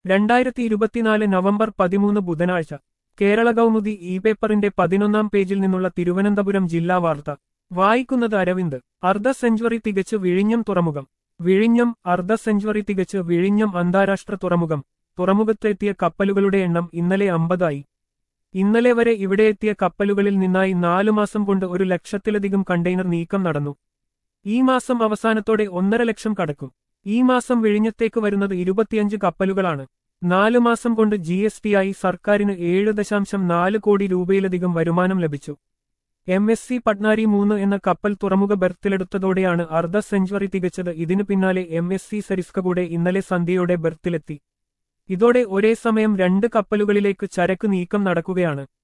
രണ്ടായിരത്തി ഇരുപത്തിനാല് നവംബർ പതിമൂന്ന് ബുധനാഴ്ച കേരള കൗമുദി ഇ പേപ്പറിന്റെ പതിനൊന്നാം പേജിൽ നിന്നുള്ള തിരുവനന്തപുരം ജില്ലാ വാർത്ത വായിക്കുന്നത് അരവിന്ദ് അർദ്ധ സെഞ്ചുറി തികച്ച് വിഴിഞ്ഞം തുറമുഖം വിഴിഞ്ഞം അർദ്ധ സെഞ്ചുറി തികച്ച് വിഴിഞ്ഞം അന്താരാഷ്ട്ര തുറമുഖം തുറമുഖത്തെത്തിയ കപ്പലുകളുടെ എണ്ണം ഇന്നലെ അമ്പതായി ഇന്നലെ വരെ ഇവിടെ എത്തിയ കപ്പലുകളിൽ നിന്നായി നാലു മാസം കൊണ്ട് ഒരു ലക്ഷത്തിലധികം കണ്ടെയ്നർ നീക്കം നടന്നു ഈ മാസം അവസാനത്തോടെ ഒന്നര ലക്ഷം കടക്കും ഈ മാസം വിഴിഞ്ഞത്തേക്ക് വരുന്നത് ഇരുപത്തിയഞ്ച് കപ്പലുകളാണ് നാലു മാസം കൊണ്ട് ജി എസ് ടി ആയി സർക്കാരിന് ഏഴ് ദശാംശം നാല് കോടി രൂപയിലധികം വരുമാനം ലഭിച്ചു എം എസ് സി പട്നാരി മൂന്ന് എന്ന കപ്പൽ തുറമുഖ ബെർത്തിലെടുത്തതോടെയാണ് അർദ്ധ സെഞ്ചുറി തികച്ചത് ഇതിനു പിന്നാലെ എം എസ് സി സരിസ്ക കൂടെ ഇന്നലെ സന്ധ്യയോടെ ബെർത്തിലെത്തി ഇതോടെ ഒരേ സമയം രണ്ട് കപ്പലുകളിലേക്ക് ചരക്ക് നീക്കം നടക്കുകയാണ്